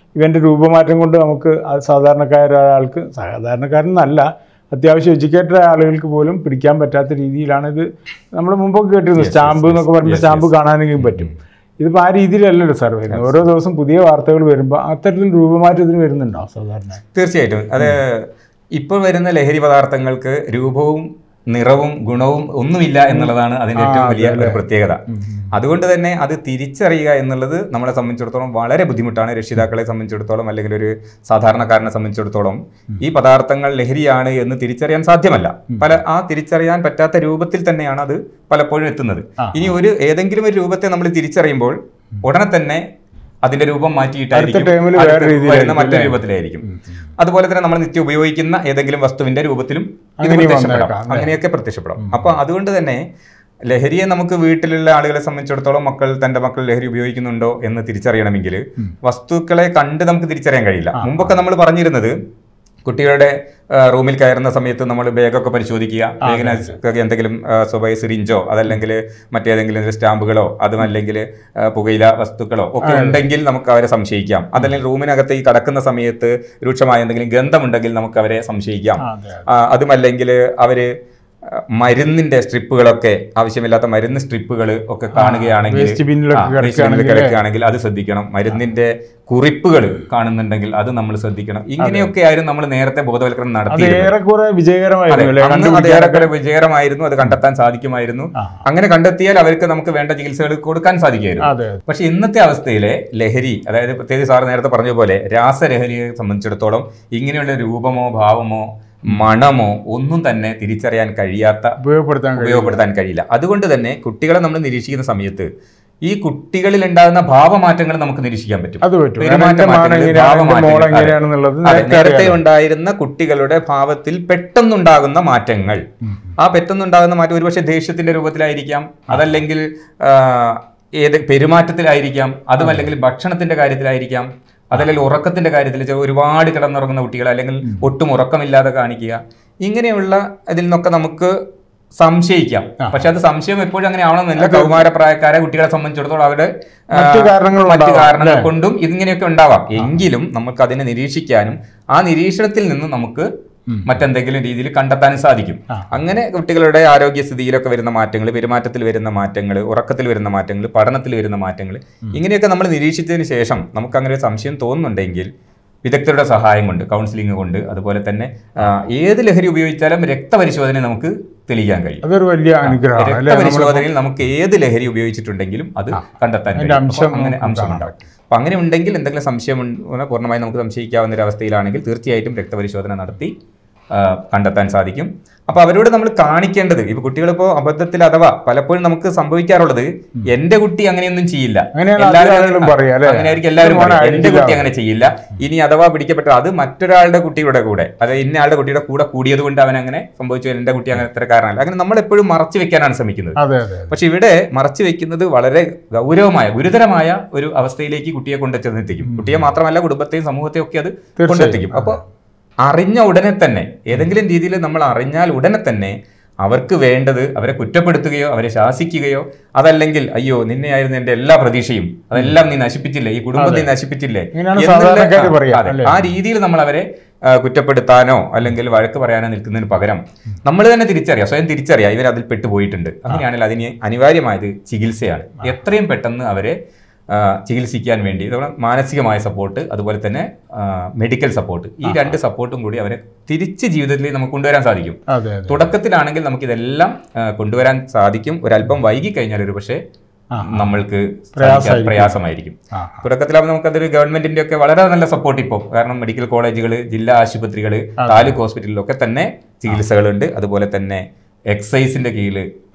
ഇവൻ്റെ രൂപമാറ്റം കൊണ്ട് നമുക്ക് അത് സാധാരണക്കാരായ ഒരാൾക്ക് സാധാരണക്കാരനല്ല അത്യാവശ്യം എഡ്യൂക്കേറ്റഡ് ആയ ആളുകൾക്ക് പോലും പിടിക്കാൻ പറ്റാത്ത രീതിയിലാണ് ഇത് നമ്മൾ മുമ്പൊക്കെ കേട്ടിരുന്നു സ്റ്റാമ്പ് എന്നൊക്കെ പറയുമ്പോൾ സ്റ്റാമ്പ് കാണാനെങ്കിലും പറ്റും ഇതിപ്പോൾ ആ രീതിയിലല്ലല്ലോ സാർ വരുന്നത് ഓരോ ദിവസം പുതിയ വാർത്തകൾ വരുമ്പോൾ അത്തരത്തിൽ രൂപമാറ്റത്തിന് വരുന്നുണ്ടോ സാധാരണ തീർച്ചയായിട്ടും അത് ഇപ്പോൾ വരുന്ന ലഹരി പദാർത്ഥങ്ങൾക്ക് രൂപവും നിറവും ഗുണവും ഒന്നുമില്ല എന്നുള്ളതാണ് അതിന്റെ ഏറ്റവും വലിയ ഒരു പ്രത്യേകത അതുകൊണ്ട് തന്നെ അത് തിരിച്ചറിയുക എന്നുള്ളത് നമ്മളെ സംബന്ധിച്ചിടത്തോളം വളരെ ബുദ്ധിമുട്ടാണ് രക്ഷിതാക്കളെ സംബന്ധിച്ചിടത്തോളം അല്ലെങ്കിൽ ഒരു സാധാരണക്കാരനെ സംബന്ധിച്ചിടത്തോളം ഈ പദാർത്ഥങ്ങൾ ലഹരിയാണ് എന്ന് തിരിച്ചറിയാൻ സാധ്യമല്ല പല ആ തിരിച്ചറിയാൻ പറ്റാത്ത രൂപത്തിൽ തന്നെയാണ് അത് പലപ്പോഴും എത്തുന്നത് ഇനി ഒരു ഏതെങ്കിലും ഒരു രൂപത്തെ നമ്മൾ തിരിച്ചറിയുമ്പോൾ ഉടനെ തന്നെ അതിന്റെ രൂപം മാറ്റിയിട്ടായിരിക്കും ടൈമിൽ അടുത്ത വേറെ രീതിയിലായിരിക്കും വരുന്ന മറ്റൊരു രൂപത്തിലായിരിക്കും അതുപോലെ തന്നെ നമ്മൾ നിത്യം ഉപയോഗിക്കുന്ന ഏതെങ്കിലും വസ്തുവിന്റെ രൂപത്തിലും ഇത് അങ്ങനെ പ്രത്യക്ഷപ്പെടാം വന്നേക്കാം, അങ്ങനെയൊക്കെ പ്രത്യക്ഷപ്പെടാം അപ്പൊ അതുകൊണ്ട് തന്നെ ലഹരിയെ നമുക്ക് വീട്ടിലുള്ള ആളുകളെ സംബന്ധിച്ചിടത്തോളം മക്കൾ തന്റെ മക്കൾ ലഹരി ഉപയോഗിക്കുന്നുണ്ടോ എന്ന് തിരിച്ചറിയണമെങ്കിൽ വസ്തുക്കളെ കണ്ട് നമുക്ക് തിരിച്ചറിയാൻ കഴിയില്ല മുമ്പൊക്കെ നമ്മൾ പറഞ്ഞിരുന്നത് കുട്ടികളുടെ ആ, റൂമിൽ കയറുന്ന സമയത്ത് നമ്മൾ ബാഗൊക്കെ പരിശോധിക്കുക ബാഗിനകത്ത് എന്തെങ്കിലും ആ, സ്വഭാവ സിറിഞ്ചോ അതല്ലെങ്കിൽ മറ്റേതെങ്കിലും സ്റ്റാമ്പുകളോ അതുമല്ലെങ്കിൽ ആ, പുകയില വസ്തുക്കളോ ഒക്കെ ഉണ്ടെങ്കിൽ നമുക്ക് അവരെ സംശയിക്കാം അതല്ലെങ്കിൽ റൂമിനകത്ത് ഈ കടക്കുന്ന സമയത്ത് രൂക്ഷമായ എന്തെങ്കിലും ഗന്ധമുണ്ടെങ്കിൽ നമുക്ക് അവരെ സംശയിക്കാം ആ, അതെ ആ, അതുമല്ലെങ്കിൽ അവര് ആ, മരുന്നിന്റെ സ്ട്രിപ്പുകളൊക്കെ ആവശ്യമില്ലാത്ത മരുന്ന് സ്ട്രിപ്പുകൾ ഒക്കെ കാണുകയാണെങ്കിൽ വേസ്റ്റ് ബിന്നിലൊക്കെ ആ, waste bin ൽ കിടക്കുകയാണെങ്കിൽ കിടക്കുകയാണെങ്കിൽ അത് ശ്രദ്ധിക്കണം മരുന്നിന്റെ കുറിപ്പുകൾ കാണുന്നുണ്ടെങ്കിൽ അത് നമ്മൾ ശ്രദ്ധിക്കണം ഇങ്ങനെയൊക്കെ ആയിരുന്നു നമ്മൾ നേരത്തെ ബോധവൽക്കരണം അത് നടത്തി ഏറെക്കുറെ വിജയകരമായിരുന്നു അല്ലേ അന്ന് അത് ഏറെക്കുറെ വിജയകരമായിരുന്നു അത് കണ്ടെത്താൻ സാധിക്കുമായിരുന്നു ആ. അങ്ങനെ കണ്ടെത്തിയാൽ അവർക്ക് നമുക്ക് വേണ്ട ചികിത്സകൾ കൊടുക്കാൻ സാധിക്കുമായിരുന്നു അതെ പക്ഷെ ഇന്നത്തെ അവസ്ഥയിലെ ലഹരി അതായത് പ്രത്യേകിച്ച് സാർ നേരത്തെ പറഞ്ഞ പോലെ രാസലഹരിയെ സംബന്ധിച്ചിടത്തോളം ഇങ്ങനെയുള്ള രൂപമോ ഭാവമോ മണമോ ഒന്നും തന്നെ തിരിച്ചറിയാൻ കഴിയാത്ത ഉപയോഗപ്പെടുത്താൻ കഴിയും ഉപയോഗപ്പെടുത്താൻ കഴിയില്ല അതുകൊണ്ട് തന്നെ കുട്ടികളെ നമ്മൾ നിരീക്ഷിക്കുന്ന സമയത്ത് ഈ കുട്ടികളിൽ ഉണ്ടാകുന്ന ഭാവമാറ്റങ്ങൾ നമുക്ക് നിരീക്ഷിക്കാൻ പറ്റും അത് പറ്റും പെരുമാറ്റ കാരണം എൻ്റെ മകൻ മാറ്റങ്ങൾ, എങ്ങനെയാണ്, എൻ്റെ ഭാവമാറ്റങ്ങൾ, മോൾ അതെ. എങ്ങനെയാണെന്നുള്ളത് അതെ, നേരത്തെ നേരത്തെ അറിയാലോ. ഉണ്ടായിരുന്ന കുട്ടികളുടെ ഭാവത്തിൽ പെട്ടെന്നുണ്ടാകുന്ന മാറ്റങ്ങൾ ആ പെട്ടെന്നുണ്ടാകുന്ന മാറ്റം ഒരുപക്ഷെ ദേഷ്യത്തിന്റെ രൂപത്തിലായിരിക്കാം അതല്ലെങ്കിൽ ആ, ഏത് പെരുമാറ്റത്തിലായിരിക്കാം അതുമല്ലെങ്കിൽ ഭക്ഷണത്തിന്റെ കാര്യത്തിലായിരിക്കാം അതല്ലെങ്കിൽ ഉറക്കത്തിന്റെ കാര്യത്തിൽ ചെ- ഒരുപാട് കിടന്നുറങ്ങുന്ന കുട്ടികൾ അല്ലെങ്കിൽ ഒട്ടും ഉറക്കമില്ലാതെ കാണിക്കുക ഇങ്ങനെയുള്ള ഇതിൽ നിന്നൊക്കെ നമുക്ക് സംശയിക്കാം പക്ഷെ അത് സംശയം എപ്പോഴും അങ്ങനെ ആവണമെന്നില്ല കൗമാരപ്രായക്കാരെ കുട്ടികളെ സംബന്ധിച്ചിടത്തോളം അവരുടെ ആ, മറ്റു കാരണങ്ങൾ മറ്റു ഉണ്ടാവാം, കാരണങ്ങൾ കൊണ്ടും ഇതിങ്ങനെയൊക്കെ ഉണ്ടാവാം എങ്കിലും നമുക്ക് അതിനെ നിരീക്ഷിക്കാനും ആ നിരീക്ഷണത്തിൽ നിന്ന് നമുക്ക് മറ്റെന്തെങ്കിലും രീതിയിൽ കണ്ടെത്താനും സാധിക്കും അങ്ങനെ കുട്ടികളുടെ ആരോഗ്യസ്ഥിതിയിലൊക്കെ വരുന്ന മാറ്റങ്ങൾ പെരുമാറ്റത്തിൽ വരുന്ന മാറ്റങ്ങൾ ഉറക്കത്തിൽ വരുന്ന മാറ്റങ്ങൾ പഠനത്തിൽ വരുന്ന മാറ്റങ്ങൾ ഇങ്ങനെയൊക്കെ നമ്മൾ നിരീക്ഷിച്ചതിന് ശേഷം നമുക്ക് അങ്ങനെ ഒരു സംശയം തോന്നുന്നുണ്ടെങ്കിൽ വിദഗ്ധരുടെ സഹായം കൊണ്ട് കൗൺസിലിംഗ് കൊണ്ട് അതുപോലെ തന്നെ ആ, ഏത് ലഹരി ഉപയോഗിച്ചാലും രക്തപരിശോധന നമുക്ക് തെളിയിക്കാൻ കഴിയും അതൊരു വലിയ അനുഗ്രഹമാണ് അല്ലേ രക്തപരിശോധനയിൽ നമുക്ക് ഏത് ലഹരി ഉപയോഗിച്ചിട്ടുണ്ടെങ്കിലും അത് കണ്ടെത്താൻ കഴിയും. അംശം അപ്പോൾ അങ്ങനെ അംശമുണ്ടാവും അപ്പൊ അങ്ങനെ ഉണ്ടെങ്കിൽ എന്തെങ്കിലും സംശയം ഉണ്ട്- പൂർണ്ണമായി നമുക്ക് സംശയിക്കാവുന്ന ഒരു അവസ്ഥയിലാണെങ്കിൽ തീർച്ചയായിട്ടും രക്തപരിശോധന നടത്തി ആ, കണ്ടെത്താൻ സാധിക്കും അപ്പൊ അവരോട് നമ്മൾ കാണിക്കേണ്ടത് ഇപ്പൊ കുട്ടികളിപ്പോ അബദ്ധത്തിൽ അഥവാ പലപ്പോഴും നമുക്ക് സംഭവിക്കാറുള്ളത് എന്റെ കുട്ടി അങ്ങനെയൊന്നും ചെയ്യില്ല അങ്ങനെയാണ് എല്ലാവരും അധികം ആളുകളും പറയാ, അല്ലേ? അങ്ങനെയായിരിക്കും എല്ലാവരും മോനെ പറയുക. എന്റെ അടിക്കില്ല. കുട്ടി അങ്ങനെ ചെയ്യില്ല ഇനി അഥവാ പിടിക്കപ്പെട്ട അത് മറ്റൊരാളുടെ കുട്ടിയുടെ കൂടെ അതായത് ഇന്ന ആളുടെ കുട്ടിയുടെ കൂടെ കൂടിയത് കൊണ്ട് അവൻ അങ്ങനെ സംഭവിച്ചു എന്റെ കുട്ടി അങ്ങനെ ഇത്ര കാരണമല്ല അങ്ങനെ നമ്മൾ എപ്പോഴും മറച്ചു വെക്കാനാണ് ശ്രമിക്കുന്നത് അതെ അതെ അതെ. പക്ഷെ ഇവിടെ മറച്ചു വെക്കുന്നത് വളരെ ഗൗരവമായ ഗുരുതരമായ ഒരു അവസ്ഥയിലേക്ക് കുട്ടിയെ കൊണ്ടെത്തിക്കും കുട്ടിയെ മാത്രമല്ല കുടുംബത്തെയും സമൂഹത്തെയും ഒക്കെ അത് കൊണ്ടെത്തിക്കും അപ്പോൾ അറിഞ്ഞ ഉടനെ തന്നെ ഏതെങ്കിലും രീതിയിൽ നമ്മൾ അറിഞ്ഞാൽ ഉടനെ തന്നെ അവർക്ക് വേണ്ടത് അവരെ കുറ്റപ്പെടുത്തുകയോ അവരെ ശാസിക്കുകയോ അതല്ലെങ്കിൽ അയ്യോ നിന്നെയായിരുന്നു എന്റെ എല്ലാ പ്രതീക്ഷയും അതെല്ലാം നീ നശിപ്പിച്ചില്ലേ ഈ കുടുംബം നീ നശിപ്പിച്ചില്ലേ ഇങ്ങനെയാണ് എന്നുള്ള- സാധാരണക്കാര് ആ, പറയാ, അതെ. അല്ലേ? ആ രീതിയിൽ നമ്മൾ അവരെ ആ, കുറ്റപ്പെടുത്താനോ അല്ലെങ്കിൽ വഴക്ക് പറയാനോ നിൽക്കുന്നതിന് പകരം നമ്മൾ തന്നെ തിരിച്ചറിയാം സ്വയം തിരിച്ചറിയാം ഇവർ അതിൽ പെട്ടുപോയിട്ടുണ്ട് അങ്ങനെയാണെങ്കിൽ അതിന് അനിവാര്യമായത് ചികിത്സയാണ് എത്രയും പെട്ടെന്ന് അവരെ ആ, ചികിത്സിക്കാൻ വേണ്ടി ഇതോടെ മാനസികമായ സപ്പോർട്ട് അതുപോലെ തന്നെ മെഡിക്കൽ സപ്പോർട്ട് ഈ രണ്ട് സപ്പോർട്ടും കൂടി അവരെ തിരിച്ച് ജീവിതത്തിലേക്ക് നമുക്ക് കൊണ്ടുവരാൻ സാധിക്കും അതെ അതെ തുടക്കത്തിലാണെങ്കിൽ നമുക്ക് ഇതെല്ലാം ആ, കൊണ്ടുവരാൻ സാധിക്കും ഒരല്പം വൈകി കഴിഞ്ഞാൽ ഒരു പക്ഷേ ആ. നമ്മൾക്ക് പ്രയാസമായിരിക്കും. സാധിക്കാൻ പ്രയാസമായിരിക്കും ആ തുടക്കത്തിലാവുമ്പോൾ നമുക്കതൊരു ഗവൺമെന്റിന്റെ ഒക്കെ വളരെ നല്ല സപ്പോർട്ട് ഇപ്പോൾ കാരണം മെഡിക്കൽ കോളേജുകൾ ജില്ലാ ആശുപത്രികൾ താലൂക്ക് ഹോസ്പിറ്റലിലൊക്കെ തന്നെ ചികിത്സകളുണ്ട് അതുപോലെ തന്നെ എക്സൈസിന്റെ കീഴിൽ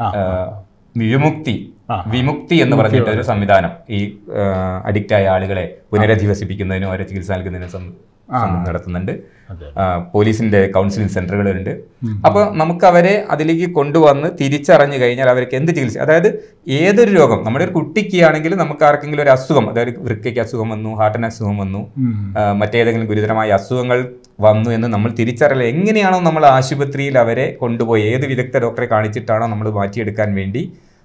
വിമുക്തി ആ. വിമുക്തി എന്ന് പറഞ്ഞിട്ട് ഒരു സംവിധാനം ഈ അഡിക്റ്റ് ആയ ആളുകളെ പുനരധിവസിപ്പിക്കുന്നതിനും അവരെ ചികിത്സ നൽകുന്നതിനും സം- സം- നടത്തുന്നുണ്ട് അതെ. ആ, പോലീസിന്റെ കൗൺസിലിംഗ് സെന്ററുകളുണ്ട് അപ്പോൾ നമുക്ക് അവരെ അതിലേക്ക് കൊണ്ടുവന്ന് തിരിച്ചറിഞ്ഞു കഴിഞ്ഞാൽ അവർക്ക് എന്ത് ചികിത്സ അതായത് ഏതൊരു രോഗം നമ്മുടെ ഒരു കുട്ടിക്ക് ആണെങ്കിൽ നമുക്ക് ആർക്കെങ്കിലും ഒരു അസുഖം അതായത് വൃക്കയ്ക്ക് അസുഖം വന്നു ഹാർട്ടിന് അസുഖം വന്നു ഉം. ആ, മറ്റേതെങ്കിലും ഗുരുതരമായ അസുഖങ്ങൾ വന്നു എന്ന് നമ്മൾ തിരിച്ചറിയില്ല എങ്ങനെയാണോ നമ്മൾ ആശുപത്രിയിൽ അവരെ കൊണ്ടുപോയി ഏത് വിദഗ്ധ ഡോക്ടറെ കാണിച്ചിട്ടാണോ നമ്മൾ മാറ്റിയെടുക്കാൻ വേണ്ടി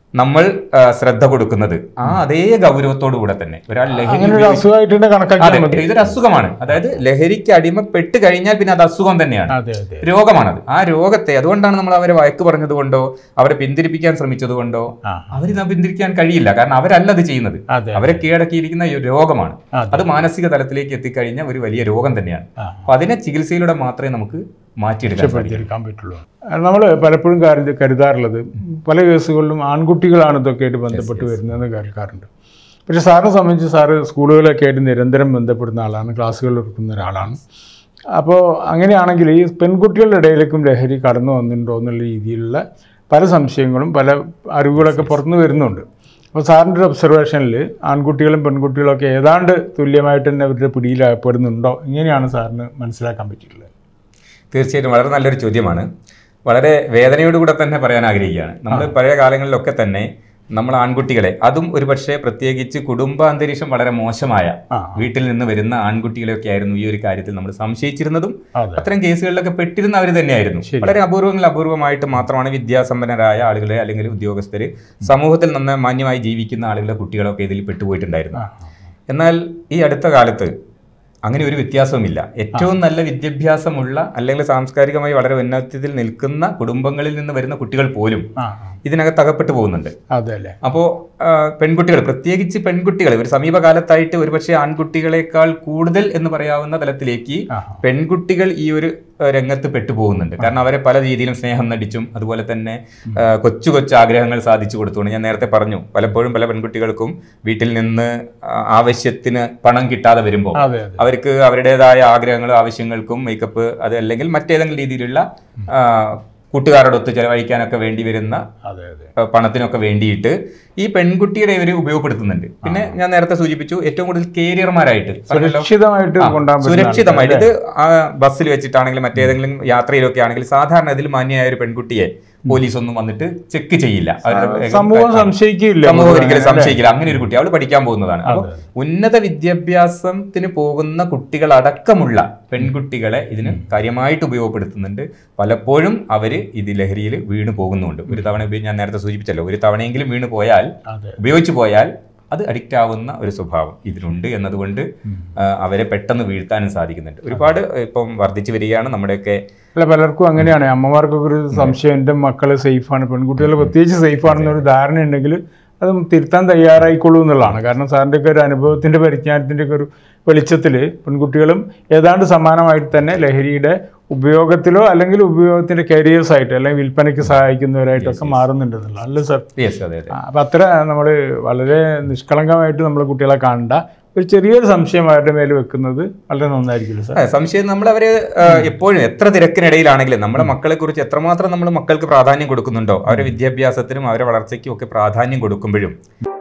നമ്മൾ ആ, ശ്രദ്ധ കൊടുക്കുന്നത് ആ അതേ ഗൗരവത്തോടു കൂടെ തന്നെ ഒരാൾ ലഹരി അങ്ങനെ ഒരു ഉപയോഗി- അസുഖമായിട്ട് തന്നെ അതെ കണക്കാക്കിയാൽ മതി ഇതൊരു അസുഖമാണ് അതായത് ലഹരിക്ക് അടിമപ്പെട്ട് കഴിഞ്ഞാൽ പിന്നെ അത് അസുഖം തന്നെയാണ് അതെ അതെ രോഗമാണത് ആ രോഗത്തെ അതുകൊണ്ടാണ് നമ്മൾ അവരെ വഴക്ക് പറഞ്ഞത് കൊണ്ടോ അവരെ പിന്തിരിപ്പിക്കാൻ ശ്രമിച്ചത് കൊണ്ടോ ആ അവരിത് പിന്തിരിക്കാൻ കഴിയില്ല കാരണം അവരല്ല അത് ചെയ്യുന്നത് അതെ അവരെ കീഴടക്കിയിരിക്കുന്ന ഈ രോഗമാണ് അതെ. അത് മാനസിക തലത്തിലേക്ക് എത്തിക്കഴിഞ്ഞ ഒരു വലിയ രോഗം തന്നെയാണ് ആ അപ്പൊ അതിനെ ചികിത്സയിലൂടെ മാത്രമേ നമുക്ക് മാറ്റിയെടുക്കാൻ സാധിക്കൂ രക്ഷപ്പെടുത്തിയെടുക്കാൻ പറ്റുള്ളൂ നമ്മൾ പലപ്പോഴും കരുതി കരുതാറുള്ളത് പല കേസുകളിലും ആൺകുട്ടികളാണ് ഇതൊക്കെ ആയിട്ട് ബന്ധപ്പെട്ട് വരുന്നതെന്ന് കേൾക്കാറുണ്ട് പക്ഷേ സാറിനെ സംബന്ധിച്ച് സാറ് സ്കൂളുകളൊക്കെ ആയിട്ട് നിരന്തരം ബന്ധപ്പെടുന്ന ആളാണ് ക്ലാസ്സുകൾ എടുക്കുന്ന ഒരാളാണ് അപ്പോൾ അങ്ങനെയാണെങ്കിൽ ഈ പെൺകുട്ടികളുടെ ഇടയിലേക്കും ലഹരി കടന്നു വന്നിട്ടുണ്ടോ എന്നുള്ള രീതിയിലുള്ള പല സംശയങ്ങളും പല അറിവുകളൊക്കെ പുറത്തു വരുന്നുണ്ട് അപ്പോൾ സാറിൻ്റെ ഒരു ഒബ്സർവേഷനിൽ ആൺകുട്ടികളും പെൺകുട്ടികളും ഒക്കെ ഏതാണ്ട് തുല്യമായിട്ട് തന്നെ അവരുടെ പിടിയിലകപ്പെടുന്നുണ്ടോ ഇങ്ങനെയാണ് സാറിന് മനസ്സിലാക്കാൻ പറ്റിയിട്ടുള്ളത് തീർച്ചയായിട്ടും വളരെ നല്ലൊരു ചോദ്യമാണ് വളരെ വേദനയോടുകൂടെ തന്നെ പറയാൻ ആഗ്രഹിക്കുകയാണ് നമ്മൾ പഴയ കാലങ്ങളിലൊക്കെ തന്നെ നമ്മൾ ആൺകുട്ടികളെ അതും ഒരുപക്ഷെ പ്രത്യേകിച്ച് കുടുംബാന്തരീക്ഷം വളരെ മോശമായ ആ വീട്ടിൽ നിന്ന് വരുന്ന ആൺകുട്ടികളെയൊക്കെ ആയിരുന്നു ഈ ഒരു കാര്യത്തിൽ നമ്മൾ സംശയിച്ചിരുന്നതും അതെ അത്തരം കേസുകളിലൊക്കെ പെട്ടിരുന്ന അവർ തന്നെയായിരുന്നു ശരി. വളരെ അപൂർവങ്ങളിൽ അപൂർവമായിട്ട് മാത്രമാണ് വിദ്യാസമ്പന്നരായ ആളുകളെ അല്ലെങ്കിൽ ഉദ്യോഗസ്ഥര് സമൂഹത്തിൽ നന്ന മാന്യമായി ജീവിക്കുന്ന ആളുകളെ കുട്ടികളൊക്കെ ഇതിൽ പെട്ടുപോയിട്ടുണ്ടായിരുന്നു ആ എന്നാൽ ഈ അടുത്ത കാലത്ത് അങ്ങനെ ഒരു വ്യത്യാസവുമില്ല ഏറ്റവും നല്ല വിദ്യാഭ്യാസമുള്ള അല്ലെങ്കിൽ സാംസ്കാരികമായി വളരെ ഉന്നതത്തിൽ നിൽക്കുന്ന കുടുംബങ്ങളിൽ നിന്ന് വരുന്ന കുട്ടികൾ പോലും ആ ഇതിനകത്ത് അകപ്പെട്ടു പോകുന്നുണ്ട് അതെ അല്ലേ അപ്പോൾ പെൺകുട്ടികൾ പ്രത്യേകിച്ച് പെൺകുട്ടികൾ ഒരു സമീപകാലത്തായിട്ട് ഒരുപക്ഷെ ആൺകുട്ടികളെക്കാൾ കൂടുതൽ എന്ന് പറയാവുന്ന തലത്തിലേക്ക് ആ പെൺകുട്ടികൾ ഈ ഒരു ആ, രംഗത്ത് പെട്ടുപോകുന്നുണ്ട് കാരണം അവരെ പല രീതിയിലും സ്നേഹം നടിച്ചും അതുപോലെ തന്നെ ആ, കൊച്ചു കൊച്ചു ആഗ്രഹങ്ങൾ സാധിച്ചു കൊടുത്തുകൊണ്ട് ഞാൻ നേരത്തെ പറഞ്ഞു പലപ്പോഴും പല പെൺകുട്ടികൾക്കും വീട്ടിൽ നിന്ന് ആ, ആവശ്യത്തിന് പണം കിട്ടാതെ വരുമ്പോൾ അതെ അതെ അവർക്ക് അവരുടേതായ ആഗ്രഹങ്ങളും ആവശ്യങ്ങൾക്കും മേക്കപ്പ് അത് അല്ലെങ്കിൽ മറ്റേതെങ്കിലും രീതിയിലുള്ള ആ, കൂട്ടുകാരോടൊത്ത് ചെലവഴിക്കാനൊക്കെ വേണ്ടി വരുന്ന അതെ അതെ ആ, പണത്തിനൊക്കെ വേണ്ടിയിട്ട് ഈ പെൺകുട്ടിയുടെ ഇവർ ഉപയോഗപ്പെടുത്തുന്നുണ്ട് പിന്നെ ഞാൻ നേരത്തെ സൂചിപ്പിച്ചു ഏറ്റവും കൂടുതൽ കേരിയർമാരായിട്ട് പറഞ്ഞല്ലോ. സുരക്ഷിതമായിട്ട് ആ, കൊണ്ടുപോകാൻ പറ്റുന്ന സുരക്ഷിതമായിട്ട് ഇത് ആ ബസ്സിൽ വെച്ചിട്ടാണെങ്കിലും മറ്റേതെങ്കിലും യാത്രയിലൊക്കെ ആണെങ്കിൽ സാധാരണ ഇതിൽ മാന്യമായ ഒരു പെൺകുട്ടിയെ പോലീസ് ഒന്നും വന്നിട്ട് ചെക്ക് ചെയ്യില്ല അവരുടെ സമൂഹം സംശയിക്കില്ല സമൂഹം ഒരിക്കലും സംശയിക്കില്ല അങ്ങനെ ഒരു കുട്ടി അവൾ പഠിക്കാൻ പോകുന്നതാണ് അപ്പോൾ ഉന്നത വിദ്യാഭ്യാസത്തിന് പോകുന്ന കുട്ടികളടക്കമുള്ള പെൺകുട്ടികളെ ഇതിന് കാര്യമായിട്ട് ഉപയോഗപ്പെടുത്തുന്നുണ്ട് പലപ്പോഴും അവർ ഇത് ലഹരിയിൽ വീണ് പോകുന്നുണ്ട് ഒരു തവണ ഉപയോഗി- ഞാൻ നേരത്തെ സൂചിപ്പിച്ചല്ലോ ഒരു തവണയെങ്കിലും വീണ് പോയാൽ അതെ ഉപയോഗിച്ചു പോയാൽ അത് അഡിക്റ്റ് ആവുന്ന ഒരു സ്വഭാവം ഇതിനുണ്ട് എന്നതുകൊണ്ട് ആ, അവരെ പെട്ടെന്ന് വീഴ്ത്താനും സാധിക്കുന്നുണ്ട് ഒരുപാട് ഇപ്പം വർദ്ധിച്ചു വരികയാണ് നമ്മുടെയൊക്കെ അല്ല പലർക്കും അങ്ങനെയാണ് അമ്മമാർക്കൊക്കെ ഒരു സംശയം എൻ്റെ മക്കള് സേഫാണ് പെൺകുട്ടികൾ പ്രത്യേകിച്ച് സേഫാണെന്നൊരു ധാരണ ഉണ്ടെങ്കിൽ അത് തിരുത്താൻ തയ്യാറായിക്കൊള്ളൂ എന്നുള്ളതാണ് കാരണം സാറിൻ്റെ ഒക്കെ ഒരു അനുഭവത്തിൻ്റെ പരിജ്ഞാനത്തിൻ്റെ ഒക്കെ ഒരു വെളിച്ചത്തിൽ പെൺകുട്ടികളും ഏതാണ്ട് സമാനമായിട്ട് തന്നെ ലഹരിയുടെ ഉപയോഗത്തിലോ അല്ലെങ്കിൽ ഉപയോഗത്തിൻ്റെ കരിയേഴ്സ് ആയിട്ട് അല്ലെങ്കിൽ വിൽപ്പനയ്ക്ക് സഹായിക്കുന്നവരായിട്ടൊക്കെ മാറുന്നുണ്ട് എന്നുള്ളത് അല്ല സാർ യെസ് അതെ അതെ അപ്പം അത്ര നമ്മൾ വളരെ നിഷ്കളങ്കമായിട്ട് നമ്മൾ കുട്ടികളെ കാണണ്ട ഒരു ചെറിയൊരു സംശയം അവരുടെ മേൽ വെക്കുന്നത് വളരെ നന്നായിരിക്കില്ല സാർ അതെ, സംശയം നമ്മൾ അവര് ആ, എപ്പോഴും എത്ര തിരക്കിനിടയിലാണെങ്കിലും നമ്മുടെ മക്കളെ കുറിച്ച് എത്രമാത്രം നമ്മൾ മക്കൾക്ക് പ്രാധാന്യം കൊടുക്കുന്നുണ്ടോ അവരുടെ വിദ്യാഭ്യാസത്തിനും അവരുടെ വളർച്ചയ്ക്കും ഒക്കെ പ്രാധാന്യം കൊടുക്കുമ്പോഴും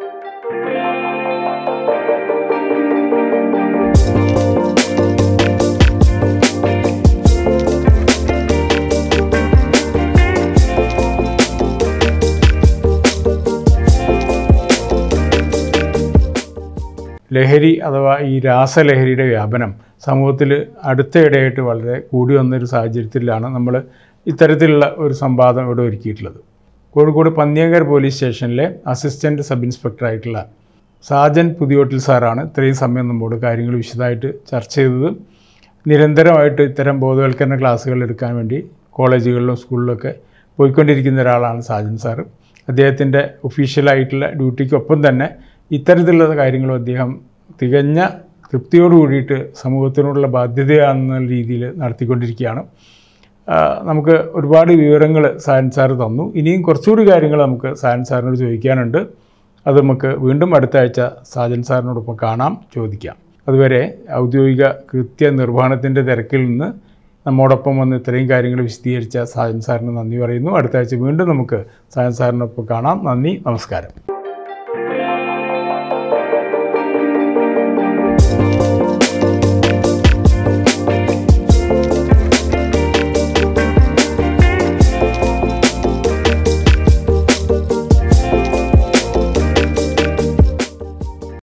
ലഹരി അഥവാ ഈ രാസലഹരിയുടെ വ്യാപനം സമൂഹത്തിൽ അടുത്തയിടെയായിട്ട് വളരെ കൂടി വന്നൊരു സാഹചര്യത്തിലാണ് നമ്മൾ ഇത്തരത്തിലുള്ള ഒരു സംവാദം ഇവിടെ ഒരുക്കിയിട്ടുള്ളത് കോഴിക്കോട് പന്നിയങ്കർ പോലീസ് സ്റ്റേഷനിലെ അസിസ്റ്റൻറ്റ് സബ് ഇൻസ്പെക്ടറായിട്ടുള്ള സാജൻ പുതിയോട്ടിൽ സാറാണ് ഇത്രയും സമയം നമ്മോട് കാര്യങ്ങൾ വിശദമായിട്ട് ചർച്ച ചെയ്തത് നിരന്തരമായിട്ട് ഇത്തരം ബോധവൽക്കരണ ക്ലാസ്സുകൾ എടുക്കാൻ വേണ്ടി കോളേജുകളിലും സ്കൂളിലൊക്കെ പോയിക്കൊണ്ടിരിക്കുന്ന ഒരാളാണ് സാജൻ സാറ് അദ്ദേഹത്തിൻ്റെ ഒഫീഷ്യലായിട്ടുള്ള ഡ്യൂട്ടിക്കൊപ്പം തന്നെ ഇത്തരത്തിലുള്ള കാര്യങ്ങളും അദ്ദേഹം തികഞ്ഞ തൃപ്തിയോട് കൂടിയിട്ട് സമൂഹത്തിനോടുള്ള ബാധ്യതയാണെന്ന രീതിയിൽ നടത്തിക്കൊണ്ടിരിക്കുകയാണ് ആ, നമുക്ക് ഒരുപാട് വിവരങ്ങൾ സായൻ സാർ തന്നു ഇനിയും കുറച്ചുകൂടി കാര്യങ്ങൾ നമുക്ക് സായൻ സാറിനോട് ചോദിക്കാനുണ്ട് അത് നമുക്ക് വീണ്ടും അടുത്ത ആഴ്ച സാജൻ സാറിനോടൊപ്പം കാണാം ചോദിക്കാം അതുവരെ ഔദ്യോഗിക കൃത്യ നിർവഹണത്തിൻ്റെ തിരക്കിൽ നിന്ന് നമ്മോടൊപ്പം വന്ന് ഇത്രയും കാര്യങ്ങൾ വിശദീകരിച്ച സാജൻ സാറിന് നന്ദി പറയുന്നു അടുത്ത ആഴ്ച വീണ്ടും നമുക്ക് സാജൻ സാറിനൊപ്പം കാണാം നന്ദി നമസ്കാരം